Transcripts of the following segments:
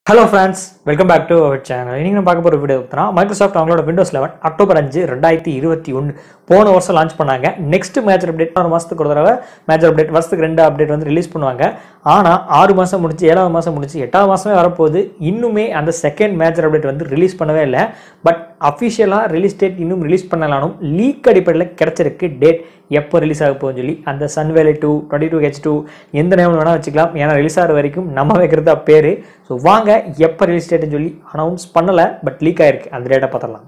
hello friends welcome back to our channel இன்னைக்கு நம்ம பார்க்க போகிற வீடியோ பார்த்தா மைக்ரோசாஃப்ட் அவங்களோட விண்டோஸ் லெவன் அக்டோபர் அஞ்சு ரெண்டாயிரத்தி இருபத்தி ஒன்று போன வருஷம் லான்ச் பண்ணாங்க நெக்ஸ்ட் மேஜர் அப்டேட் ஆறு மாதத்துக்கு ஒரு தடவை மேஜர் அப்டேட் வருஷத்துக்கு ரெண்டு அப்டேட் வந்து ரிலீஸ் பண்ணுவாங்க ஆனால் ஆறு மாதம் முடிச்சு ஏழாவது மாதம் முடிச்சு எட்டாவது மாதமே வரப்போகுது இன்னுமே அந்த செகண்ட் மேஜர் அப்டேட் வந்து ரிலீஸ் பண்ணவே இல்லை பட் அஃபிஷியலாக ரிலீஸ் டேட் இன்னும் ரிலீஸ் பண்ணலானும் லீக் அடிப்படையில் கிடைச்சிருக்கு டேட் எப்போ ரிலீஸ் ஆக போகுதுன்னு சொல்லி அந்த சன்வேலை two twenty two H two எந்த நேரம் வேணால் வச்சுக்கலாம் ஏன்னா ரிலீஸ் ஆகிற வரைக்கும் நம்ம வைக்கிறது தான் பேர் ஸோ வாங்க எப்போ ரிலீஸ் டேட்னு சொல்லி அனௌன்ஸ் பண்ணலை பட் லீக் ஆயிருக்கு அந்த டேட்டை பார்த்துடலாம்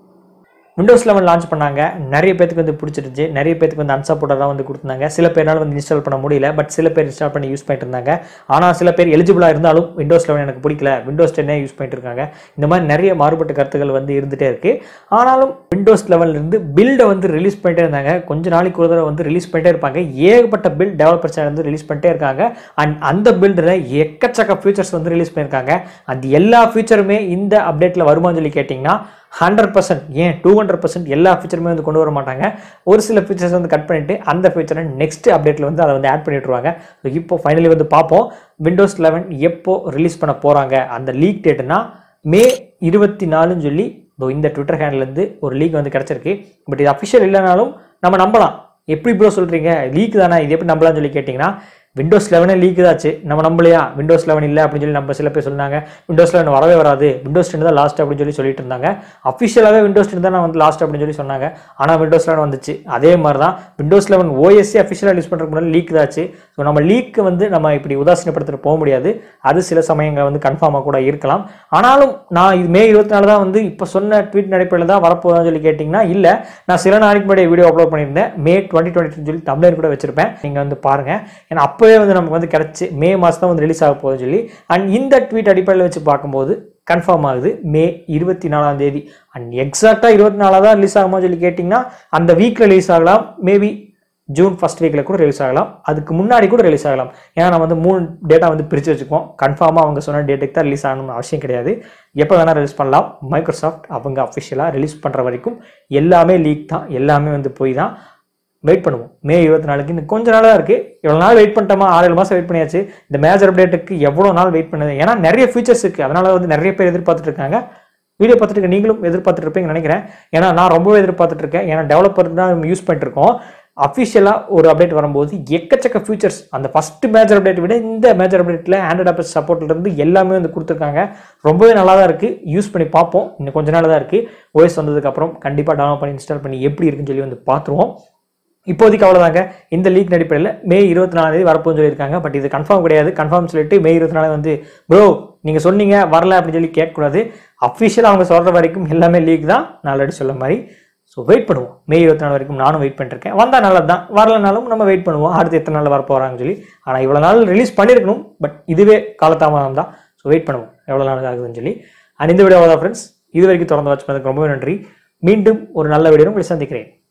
விண்டோஸ் லெவன் லான்ச் பண்ணாங்க நிறைய பேத்துக்கு வந்து பிடிச்சிருந்துச்சு நிறைய பேத்துக்கு வந்து அன்சப்போர்ட்டடாக வந்து கொடுத்தாங்க சில பேரால் வந்து இன்ஸ்டால் பண்ண முடியல பட் சில பேர் இன்ஸ்டால் பண்ணி யூஸ் பண்ணிட்டு இருந்தாங்க ஆனால் சில பேர் எலிஜிபிளாக இருந்தாலும் விண்டோஸ் லெவன் எனக்கு பிடிக்கல விண்டோஸ் டென்னே யூஸ் பண்ணிட்டு இருக்காங்க இந்த மாதிரி நிறைய மாறுபட்ட கருத்துக்கள் வந்து இருந்துகிட்டே இருக்குது ஆனாலும் விண்டோஸ் லெவன்லேருந்து பில்டை வந்து ரிலீஸ் பண்ணிட்டே இருந்தாங்க கொஞ்ச நாளைக்கு ஒரு தடவை வந்து ரிலீஸ் பண்ணிட்டே இருப்பாங்க ஏகப்பட்ட பில்ட் டெவலப்பர் சேனல் வந்து ரிலீஸ் பண்ணிட்டே இருக்காங்க அண்ட் அந்த பில்டில் எக்கச்சக்க ஃபீச்சர்ஸ் வந்து ரிலீஸ் பண்ணியிருக்காங்க அந்த எல்லா ஃபீச்சருமே இந்த அப்டேட்டில் வருமான்னு சொல்லி கேட்டிங்கன்னா ஹண்ட்ரட் பர்சன்ட் ஏன் டூ ஹண்ட்ரட் பர்சன்ட் எல்லா ஃபீச்சருமே வந்து கொண்டு வர மாட்டாங்க ஒரு சில ஃபீச்சர்ஸ் வந்து கட் பண்ணிட்டு அந்த ஃபீச்சரை நெக்ஸ்ட் அப்டேட்டில் வந்து அதை வந்து ஆட் பண்ணி விட்ருவாங்க ஸோ இப்போ ஃபைனலி வந்து பார்ப்போம் விண்டோஸ் லெவன் எப்போ ரிலீஸ் பண்ண போகிறாங்க அந்த லீக் டேட்னா மே இருபத்தி நாலுன்னு சொல்லி இதோ இந்த ட்விட்டர் ஹேண்ட்லேருந்து ஒரு லீக் வந்து கிடச்சிருக்கு பட் இது அஃபிஷியல் இல்லைனாலும் நம்ம நம்பலாம் எப்படி ப்ரோ சொல்கிறீங்க லீக் தானே இது எப்படி நம்பலாம்னு சொல்லி கேட்டிங்கன்னா விண்டோஸ் லெவனே லீக் தாச்சு நம்ம நம்பலையா விண்டோஸ் லெவன் இல்லை அப்படின்னு சொல்லி நம்ம சில பேர் சொன்னாங்க விண்டோஸ் லெவன் வரவே வராது விண்டோஸ் டென் தான் லாஸ்ட் அப்படின்னு சொல்லி சொல்லிட்டு இருந்தாங்க அஃபிஷியலாகவே விண்டோஸ் டென் தான் வந்து லாஸ்ட் அப்படின்னு சொல்லி சொன்னாங்க ஆனால் விண்டோஸ் லெவன் வந்துச்சு அதே மாதிரி தான் விண்டோஸ் லெவன் ஓஎஸ்சி அஃபிஷியலாக யூஸ் பண்ணுறதுக்கு முன்னாடி லீக் தாச்சு ஸோ நம்ம லீக்கு வந்து நம்ம இப்படி உதாசீனப்படுத்திட்டு போக முடியாது அது சில சமயங்கள் வந்து கன்ஃபார்மாக கூட இருக்கலாம் ஆனாலும் நான் இது மே இருபத்தி நாலு தான் வந்து இப்போ சொன்ன ட்வீட் நடைப்படையில் தான் வரப்போகுதுன்னு சொல்லி கேட்டிங்கன்னா இல்லை நான் சில நாளைக்கு முன்னாடி வீடியோ அப்லோட் பண்ணியிருந்தேன் மே டுவெண்ட்டி டுவெண்ட்டி சொல்லி தமிழர் கூட வச்சிருப்பேன் நீங்கள் வந்து பாருங்கள் ஏன்னா அப்போவே வந்து நமக்கு வந்து கிடச்சி மே மாதம் தான் வந்து ரிலீஸ் ஆக போகுதுன்னு சொல்லி அண்ட் இந்த ட்வீட் அடிப்படையில் வச்சு பார்க்கும்போது கன்ஃபார்ம் ஆகுது மே இருபத்தி நாலாம் தேதி அண்ட் எக்ஸாக்டாக இருபத்தி நாலாக தான் ரிலீஸ் ஆகுமா சொல்லி கேட்டிங்கன்னா அந்த வீக்கில் ரிலீஸ் ஆகலாம் மேபி ஜூன் ஃபர்ஸ்ட் வீக்கில் கூட ரிலீஸ் ஆகலாம் அதுக்கு முன்னாடி கூட ரிலீஸ் ஆகலாம் ஏன்னா நம்ம வந்து மூணு டேட்டா வந்து பிரித்து வச்சுக்குவோம் கன்ஃபார்மாக அவங்க சொன்ன டேட்டுக்கு தான் ரிலீஸ் ஆகணும்னு அவசியம் கிடையாது எப்போ வேணால் ரிலீஸ் பண்ணலாம் மைக்ரோசாஃப்ட் அவங்க அஃபிஷியலாக ரிலீஸ் பண்ணுற வரைக்கும் எல்லாமே லீக் தான் எல்லாமே வந்து போய் தான் வெயிட் பண்ணுவோம் மே இருபத்தி நாலுக்கு இன்னும் கொஞ்ச நாள் தான் இருக்குது இவ்வளோ நாள் வெயிட் பண்ணிட்டோமா ஆறு ஏழு மாதம் வெயிட் பண்ணியாச்சு இந்த மேஜர் அப்டேட்டுக்கு எவ்வளோ நாள் வெயிட் பண்ணுது ஏன்னா நிறைய ஃபீச்சர்ஸ் இருக்குது அதனால வந்து நிறைய பேர் எதிர்பார்த்துட்டு இருக்காங்க வீடியோ பார்த்துட்டு இருக்க நீங்களும் எதிர்பார்த்துட்டு இருப்பீங்கன்னு நினைக்கிறேன் ஏன்னா நான் ரொம்பவே எதிர்பார்த்துட்டு இருக்கேன் ஏன்னா டெவலப்பர் தான் யூஸ் பண்ணிட்டு இருக்கோம் அஃபிஷியலாக ஒரு அப்டேட் வரும்போது எக்கச்சக்க ஃபீச்சர்ஸ் அந்த ஃபஸ்ட்டு மேஜர் அப்டேட் விட இந்த மேஜர் அப்டேட்டில் ஆண்ட்ராய்ட் ஆப் சப்போர்ட்லேருந்து எல்லாமே வந்து கொடுத்துருக்காங்க ரொம்பவே நல்லா தான் இருக்குது யூஸ் பண்ணி பார்ப்போம் இன்னும் கொஞ்ச நாள் தான் இருக்குது ஓஎஸ் வந்ததுக்கப்புறம் கண்டிப்பாக டவுன்லோட் பண்ணி இன்ஸ்டால் பண்ணி எப்படி இருக்குன்னு சொல்லி வந்து பார்த்துருவோம் இப்போதைக்கு அவ்வளோதாங்க இந்த லீக் அடிப்படையில் மே இருபத்தி நாலாம் தேதி வரப்போன்னு சொல்லியிருக்காங்க பட் இது கன்ஃபார்ம் கிடையாது கன்ஃபார்ம் சொல்லிட்டு மே இருபத்தி நாலு வந்து ப்ரோ நீங்கள் சொன்னீங்க வரல அப்படின்னு சொல்லி கேட்கக்கூடாது அஃபிஷியலாக அவங்க சொல்கிற வரைக்கும் எல்லாமே லீக் தான் நான் ஆல்ரெடி சொல்ல மாதிரி ஸோ வெயிட் பண்ணுவோம் மே இருபத்தி நாலு வரைக்கும் நானும் வெயிட் பண்ணிருக்கேன் வந்தால் நல்லது தான் வரலனாலும் நம்ம வெயிட் பண்ணுவோம் அடுத்து எத்தனை நாள் வர போகிறாங்கன்னு சொல்லி ஆனால் இவ்வளோ நாள் ரிலீஸ் பண்ணியிருக்கணும் பட் இதுவே காலதாமதம் தான் ஸோ வெயிட் பண்ணுவோம் எவ்வளோ நாள் ஆகுதுன்னு சொல்லி அண்ட் இந்த வீடியோ தான் ஃப்ரெண்ட்ஸ் இது வரைக்கும் தொடர்ந்து வாட்ச் பண்ணதுக்கு ரொம்ப நன்றி மீண்டும் ஒரு நல்ல வீடியோ உங்களை சந்திக்கிறேன்